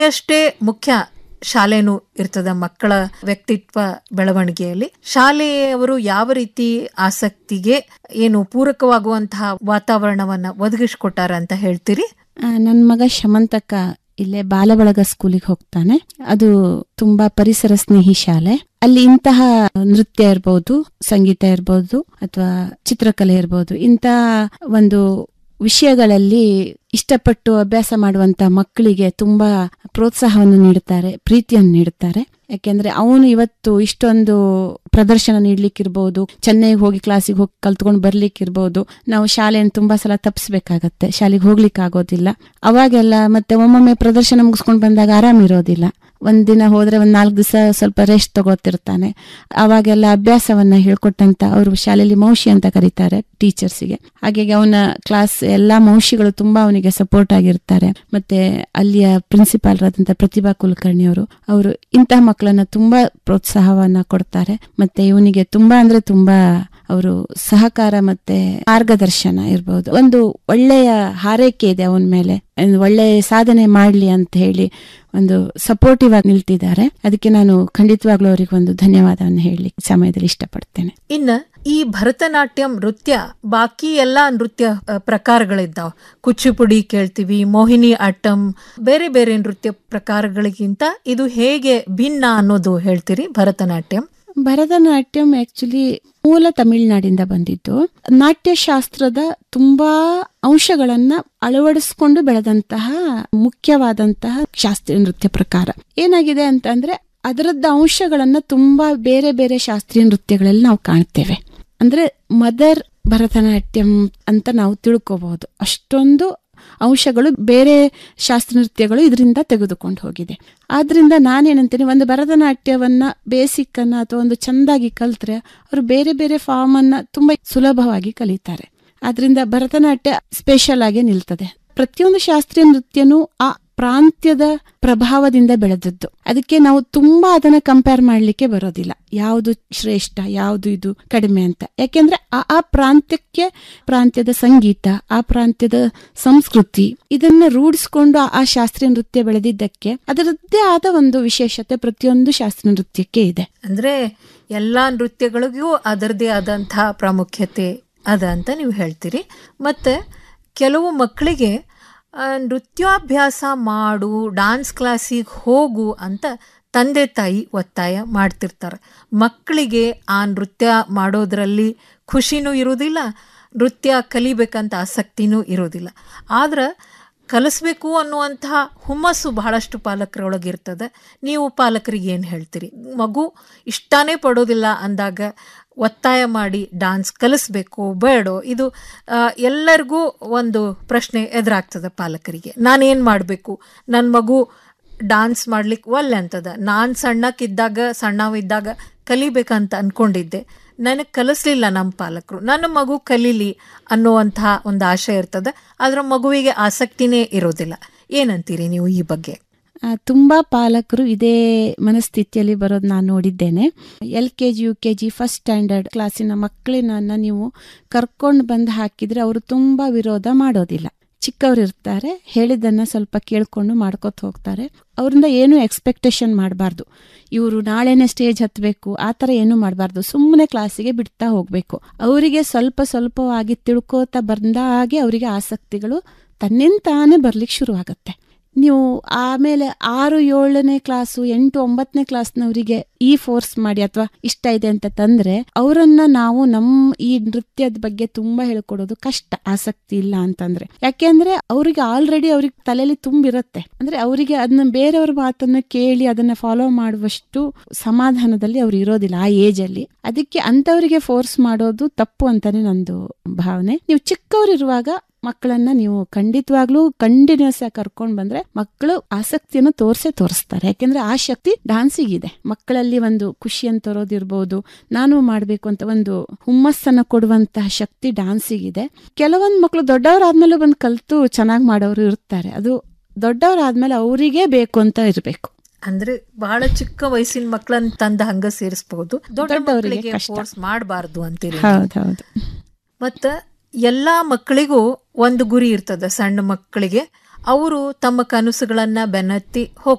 ಅಷ್ಟೇ ಮುಖ್ಯ ಶಾಲೆನೂ ಇರ್ತದೆ ಮಕ್ಕಳ ವ್ಯಕ್ತಿತ್ವ ಬೆಳವಣಿಗೆಯಲ್ಲಿ ಶಾಲೆಯವರು ಯಾವ ರೀತಿ ಆಸಕ್ತಿಗೆ ಏನು ಪೂರಕವಾಗುವಂತಹ ವಾತಾವರಣವನ್ನ ಒದಗಿಸ್ಕೊಟ್ಟಾರ ಅಂತ ಹೇಳ್ತೀರಿ ನನ್ನ ಮಗ ಶಮಂತಕ ಇಲ್ಲೇ ಬಾಲಬಳಗ ಸ್ಕೂಲಿಗೆ ಹೋಗ್ತಾನೆ ಅದು ತುಂಬಾ ಪರಿಸರ ಸ್ನೇಹಿ ಶಾಲೆ ಅಲ್ಲಿ ಇಂತಹ ನೃತ್ಯ ಇರ್ಬೋದು ಸಂಗೀತ ಇರ್ಬೋದು ಅಥವಾ ಚಿತ್ರಕಲೆ ಇರ್ಬೋದು ಇಂತಹ ಒಂದು ವಿಷಯಗಳಲ್ಲಿ ಇಷ್ಟಪಟ್ಟು ಅಭ್ಯಾಸ ಮಾಡುವಂತ ಮಕ್ಕಳಿಗೆ ತುಂಬಾ ಪ್ರೋತ್ಸಾಹವನ್ನು ನೀಡುತ್ತಾರೆ ಪ್ರೀತಿಯನ್ನು ನೀಡುತ್ತಾರೆ ಯಾಕೆಂದ್ರೆ ಅವನು ಇವತ್ತು ಇಷ್ಟೊಂದು ಪ್ರದರ್ಶನ ನೀಡ್ಲಿಕ್ಕಿರ್ಬೋದು ಚೆನ್ನೈಗೆ ಹೋಗಿ ಕ್ಲಾಸಿಗೆ ಹೋಗಿ ಕಲ್ತ್ಕೊಂಡು ಬರ್ಲಿಕ್ಕಿರ್ಬೋದು ನಾವು ಶಾಲೆಯನ್ನು ತುಂಬಾ ಸಲ ತಪ್ಪಿಸ್ಬೇಕಾಗತ್ತೆ ಶಾಲೆಗೆ ಹೋಗ್ಲಿಕ್ಕೆ ಆಗೋದಿಲ್ಲ ಅವಾಗೆಲ್ಲ ಮತ್ತೆ ಒಮ್ಮೊಮ್ಮೆ ಪ್ರದರ್ಶನ ಮುಗಿಸ್ಕೊಂಡು ಬಂದಾಗ ಆರಾಮ್ ಇರೋದಿಲ್ಲ ಒಂದ್ ದಿನ ಹೋದ್ರೆ ಒಂದ್ ನಾಲ್ಕು ದಿವಸ ಸ್ವಲ್ಪ ರೆಸ್ಟ್ ತಗೋತಿರ್ತಾನೆ ಅವಾಗೆಲ್ಲ ಅಭ್ಯಾಸವನ್ನ ಹೇಳ್ಕೊಟ್ಟಂತ ಅವರು ಶಾಲೆಯಲ್ಲಿ ಮೌಶಿ ಅಂತ ಕರೀತಾರೆ ಟೀಚರ್ಸಿಗೆ ಹಾಗಾಗಿ ಅವನ ಕ್ಲಾಸ್ ಎಲ್ಲಾ ಮೌಶಿಗಳು ತುಂಬಾ ಅವನಿಗೆ ಸಪೋರ್ಟ್ ಆಗಿರ್ತಾರೆ ಮತ್ತೆ ಅಲ್ಲಿಯ ಪ್ರಿನ್ಸಿಪಾಲ್ ಆದಂತ ಪ್ರತಿಭಾ ಕುಲಕರ್ಣಿ ಅವರು ಅವರು ಇಂತಹ ಮಕ್ಕಳನ್ನ ತುಂಬಾ ಪ್ರೋತ್ಸಾಹವನ್ನ ಕೊಡ್ತಾರೆ ಮತ್ತೆ ಇವನಿಗೆ ತುಂಬಾ ಅಂದ್ರೆ ತುಂಬಾ ಅವರು ಸಹಕಾರ ಮತ್ತೆ ಮಾರ್ಗದರ್ಶನ ಇರಬಹುದು ಒಂದು ಒಳ್ಳೆಯ ಹಾರೈಕೆ ಇದೆ ಅವನ ಮೇಲೆ ಒಂದು ಒಳ್ಳೆಯ ಸಾಧನೆ ಮಾಡ್ಲಿ ಅಂತ ಹೇಳಿ ಒಂದು ಸಪೋರ್ಟಿವ್ ಆಗಿ ನಿಲ್ತಿದ್ದಾರೆ ಅದಕ್ಕೆ ನಾನು ಖಂಡಿತವಾಗ್ಲೂ ಅವರಿಗೆ ಒಂದು ಧನ್ಯವಾದವನ್ನು ಹೇಳಲಿಕ್ಕೆ ಸಮಯದಲ್ಲಿ ಇಷ್ಟಪಡ್ತೇನೆ ಇನ್ನ ಈ ಭರತನಾಟ್ಯಂ ನೃತ್ಯ ಬಾಕಿ ಎಲ್ಲಾ ನೃತ್ಯ ಅ, ಪ್ರಕಾರಗಳಿದ್ದಾವ ಕುಚಿಪುಡಿ ಕೇಳ್ತೀವಿ ಮೋಹಿನಿ ಅಟ್ಟಂ ಬೇರೆ ಬೇರೆ ನೃತ್ಯ ಪ್ರಕಾರಗಳಿಗಿಂತ ಇದು ಹೇಗೆ ಭಿನ್ನ ಅನ್ನೋದು ಹೇಳ್ತೀರಿ ಭರತನಾಟ್ಯಂ ಭರತನಾಟ್ಯಂ ಆಕ್ಚುಲಿ ಮೂಲ ತಮಿಳುನಾಡಿಂದ ಬಂದಿದ್ದು ನಾಟ್ಯಶಾಸ್ತ್ರದ ತುಂಬಾ ಅಂಶಗಳನ್ನ ಅಳವಡಿಸಿಕೊಂಡು ಬೆಳೆದಂತಹ ಮುಖ್ಯವಾದಂತಹ ಶಾಸ್ತ್ರೀಯ ನೃತ್ಯ ಪ್ರಕಾರ ಏನಾಗಿದೆ ಅಂತಂದ್ರೆ ಅದರದ್ದ ಅಂಶಗಳನ್ನ ತುಂಬಾ ಬೇರೆ ಬೇರೆ ಶಾಸ್ತ್ರೀಯ ನೃತ್ಯಗಳಲ್ಲಿ ನಾವು ಕಾಣ್ತೇವೆ ಅಂದ್ರೆ ಮದರ್ ಭರತನಾಟ್ಯಂ ಅಂತ ನಾವು ತಿಳ್ಕೋಬಹುದು ಅಷ್ಟೊಂದು ಅಂಶಗಳು ಬೇರೆ ಶಾಸ್ತ್ರ ನೃತ್ಯಗಳು ಇದರಿಂದ ತೆಗೆದುಕೊಂಡು ಹೋಗಿದೆ ಆದ್ರಿಂದ ನಾನೇನಂತೀನಿ ಒಂದು ಭರತನಾಟ್ಯವನ್ನ ಬೇಸಿಕ್ ಅನ್ನ ಅಥವಾ ಒಂದು ಚಂದಾಗಿ ಕಲ್ತ್ರೆ ಅವರು ಬೇರೆ ಬೇರೆ ಫಾರ್ಮ್ ಅನ್ನ ತುಂಬಾ ಸುಲಭವಾಗಿ ಕಲಿತಾರೆ ಆದ್ರಿಂದ ಭರತನಾಟ್ಯ ಸ್ಪೆಷಲ್ ಆಗಿ ನಿಲ್ತದೆ ಪ್ರತಿಯೊಂದು ಶಾಸ್ತ್ರೀಯ ನೃತ್ಯನೂ ಆ ಪ್ರಾಂತ್ಯದ ಪ್ರಭಾವದಿಂದ ಬೆಳೆದದ್ದು ಅದಕ್ಕೆ ನಾವು ತುಂಬಾ ಅದನ್ನ ಕಂಪೇರ್ ಮಾಡ್ಲಿಕ್ಕೆ ಬರೋದಿಲ್ಲ ಯಾವುದು ಶ್ರೇಷ್ಠ ಯಾವುದು ಇದು ಕಡಿಮೆ ಅಂತ ಯಾಕೆಂದ್ರೆ ಆ ಆ ಪ್ರಾಂತ್ಯಕ್ಕೆ ಪ್ರಾಂತ್ಯದ ಸಂಗೀತ ಆ ಪ್ರಾಂತ್ಯದ ಸಂಸ್ಕೃತಿ ಇದನ್ನ ರೂಢಿಸ್ಕೊಂಡು ಆ- ಆ ಶಾಸ್ತ್ರೀಯ ನೃತ್ಯ ಬೆಳೆದಿದ್ದಕ್ಕೆ ಅದರದ್ದೇ ಆದ ಒಂದು ವಿಶೇಷತೆ ಪ್ರತಿಯೊಂದು ಶಾಸ್ತ್ರೀಯ ನೃತ್ಯಕ್ಕೆ ಇದೆ ಅಂದ್ರೆ ಎಲ್ಲಾ ನೃತ್ಯಗಳಿಗೂ ಅದರದೇ ಆದಂತಹ ಪ್ರಾಮುಖ್ಯತೆ ಅದ ಅಂತ ನೀವು ಹೇಳ್ತೀರಿ ಮತ್ತೆ ಕೆಲವು ಮಕ್ಕಳಿಗೆ ಆ, ನೃತ್ಯಾಭ್ಯಾಸ ಮಾಡು ಡಾನ್ಸ್ ಕ್ಲಾಸಿಗೆ ಹೋಗು ಅಂತ ತಂದೆ ತಾಯಿ ಒತ್ತಾಯ ಮಾಡ್ತಿರ್ತಾರೆ ಮಕ್ಕಳಿಗೆ ಆ ನೃತ್ಯ ಮಾಡೋದ್ರಲ್ಲಿ ಖುಷಿನೂ ಇರೋದಿಲ್ಲ ನೃತ್ಯ ಕಲಿಬೇಕಂತ ಆಸಕ್ತಿನೂ ಇರೋದಿಲ್ಲ ಆದ್ರೆ ಕಲಿಸ್ಬೇಕು ಅನ್ನುವಂತಹ ಹುಮ್ಮಸ್ಸು ಬಹಳಷ್ಟು ಪಾಲಕರೊಳಗಿರ್ತದೆ ನೀವು ಪಾಲಕರಿಗೆ ಏನು ಹೇಳ್ತೀರಿ ಮಗು ಇಷ್ಟಾನೇ ಪಡೋದಿಲ್ಲ ಅಂದಾಗ ಒತ್ತಾಯ ಮಾಡಿ ಡಾನ್ಸ್ ಕಲಿಸ್ಬೇಕು ಬೇಡೋ ಇದು ಆ, ಎಲ್ಲರಿಗೂ ಒಂದು ಪ್ರಶ್ನೆ ಎದುರಾಗ್ತದೆ ಪಾಲಕರಿಗೆ ನಾನೇನು ಮಾಡಬೇಕು ನನ್ನ ಮಗು ಡಾನ್ಸ್ ಮಾಡ್ಲಿಕ್ಕೆ ಒಲ್ಲೆ ಅಂತದ ನಾನು ಸಣ್ಣಕ್ಕಿದ್ದಾಗ ಸಣ್ಣವಿದ್ದಾಗ ಕಲಿಬೇಕಂತ ಅನ್ಕೊಂಡಿದ್ದೆ ನನಗೆ ಕಲಿಸ್ಲಿಲ್ಲ ನಮ್ಮ ಪಾಲಕರು ನನ್ನ ಮಗು ಕಲೀಲಿ ಅನ್ನುವಂತಹ ಒಂದು ಆಶೆ ಇರ್ತದೆ ಆದ್ರೆ ಮಗುವಿಗೆ ಆಸಕ್ತಿನೇ ಇರೋದಿಲ್ಲ ಏನಂತೀರಿ ನೀವು ಈ ಬಗ್ಗೆ ಆ, ತುಂಬಾ ಪಾಲಕರು ಇದೇ ಮನಸ್ಥಿತಿಯಲ್ಲಿ ಬರೋದು ನಾನು ನೋಡಿದ್ದೇನೆ L K G U K G first standard ಕ್ಲಾಸಿನ ಮಕ್ಕಳನ್ನ ನೀವು ಕರ್ಕೊಂಡು ಬಂದು ಹಾಕಿದ್ರೆ ಅವರು ತುಂಬಾ ವಿರೋಧ ಮಾಡೋದಿಲ್ಲ ಚಿಕ್ಕವ್ರು ಇರ್ತಾರೆ ಹೇಳಿದ್ದನ್ನ ಸ್ವಲ್ಪ ಕೇಳ್ಕೊಂಡು ಮಾಡ್ಕೊತ ಹೋಗ್ತಾರೆ ಅವರಿಂದ ಏನು ಎಕ್ಸ್ಪೆಕ್ಟೇಷನ್ ಮಾಡಬಾರ್ದು ಇವರು ನಾಳೆನೆ ಸ್ಟೇಜ್ ಹತ್ತಬೇಕು ಆ ಥರ ಏನು ಮಾಡಬಾರ್ದು ಸುಮ್ಮನೆ ಕ್ಲಾಸಿಗೆ ಬಿಡ್ತಾ ಹೋಗಬೇಕು ಅವರಿಗೆ ಸ್ವಲ್ಪ ಸ್ವಲ್ಪವಾಗಿ ತಿಳ್ಕೋತಾ ಬಂದಾಗೆ ಅವರಿಗೆ ಆಸಕ್ತಿಗಳು ತನ್ನಿಂತಾನೇ ಬರ್ಲಿಕ್ಕೆ ಶುರು ಆಗತ್ತೆ ನೀವು ಆಮೇಲೆ ಆರು ಏಳನೇ ಕ್ಲಾಸು ಎಂಟು ಒಂಬತ್ತನೇ ಕ್ಲಾಸ್ನವರಿಗೆ ಈ ಫೋರ್ಸ್ ಮಾಡಿ ಅಥವಾ ಇಷ್ಟ ಇದೆ ಅಂತ ತಂದ್ರೆ ಅವರನ್ನ ನಾವು ನಮ್ಮ ಈ ನೃತ್ಯದ ಬಗ್ಗೆ ತುಂಬಾ ಹೇಳ್ಕೊಡೋದು ಕಷ್ಟ ಆಸಕ್ತಿ ಇಲ್ಲ ಅಂತಂದ್ರೆ ಯಾಕೆಂದ್ರೆ ಅವ್ರಿಗೆ ಆಲ್ರೆಡಿ ಅವ್ರಿಗೆ ತಲೆಯಲ್ಲಿ ತುಂಬಿರತ್ತೆ ಅಂದ್ರೆ ಅವರಿಗೆ ಅದನ್ನ ಬೇರೆಯವ್ರ ಮಾತನ್ನ ಕೇಳಿ ಅದನ್ನ ಫಾಲೋ ಮಾಡುವಷ್ಟು ಸಮಾಧಾನದಲ್ಲಿ ಅವ್ರು ಇರೋದಿಲ್ಲ ಆ ಏಜ್ ಅಲ್ಲಿ ಅದಕ್ಕೆ ಅಂತವರಿಗೆ ಫೋರ್ಸ್ ಮಾಡೋದು ತಪ್ಪು ಅಂತಾನೆ ನಂದು ಭಾವನೆ ನೀವು ಚಿಕ್ಕವರಿರುವಾಗ ಮಕ್ಕಳನ್ನ ನೀವು ಖಂಡಿತವಾಗ್ಲೂ ಕಂಟಿನ್ಯೂಸ್ ಆಗಿ ಕರ್ಕೊಂಡ್ ಬಂದ್ರೆ ಮಕ್ಕಳು ಆಸಕ್ತಿಯನ್ನು ತೋರ್ಸೇ ತೋರಿಸ್ತಾರೆ ಯಾಕೆಂದ್ರೆ ಆ ಶಕ್ತಿ ಡಾನ್ಸಿಗಿದೆ ಮಕ್ಕಳಲ್ಲಿ ಒಂದು ಖುಷಿಯನ್ನು ತರೋದಿರ್ಬೋದು ನಾನು ಮಾಡ್ಬೇಕು ಅಂತ ಒಂದು ಹುಮ್ಮಸ್ಸನ್ನ ಕೊಡುವಂತಹ ಶಕ್ತಿ ಡಾನ್ಸಿಗಿದೆ ಕೆಲವೊಂದು ಮಕ್ಕಳು ದೊಡ್ಡವರಾದ್ಮೇಲೆ ಬಂದು ಕಲ್ತು ಚೆನ್ನಾಗಿ ಮಾಡೋರು ಇರ್ತಾರೆ ಅದು ದೊಡ್ಡವರಾದ್ಮೇಲೆ ಅವರಿಗೆ ಬೇಕು ಅಂತ ಇರಬೇಕು ಅಂದ್ರೆ ಬಹಳ ಚಿಕ್ಕ ವಯಸ್ಸಿನ ಮಕ್ಕಳನ್ನ ತಂದ ಹಂಗ ಸೇರಿಸಬಹುದು ದೊಡ್ಡ ದೊಡ್ಡವರಿಗೆ ಮಕ್ಕಳಿಗೆ ಕಷ್ಟ. ಫೋರ್ಸ್ ಮಾಡಬಾರ್ದು ಅಂತೀರಿ ಹೌದೌದು ಮತ್ತ ಎಲ್ಲಾ ಮಕ್ಕಳಿಗೂ ಒಂದು ಗುರಿ ಇರ್ತದೆ ಸಣ್ಣ ಮಕ್ಕಳಿಗೆ ಅವರು ತಮ್ಮ ಕನಸುಗಳನ್ನ ಬೆನ್ನತ್ತಿ ಹೋಗ್ತಾರೆ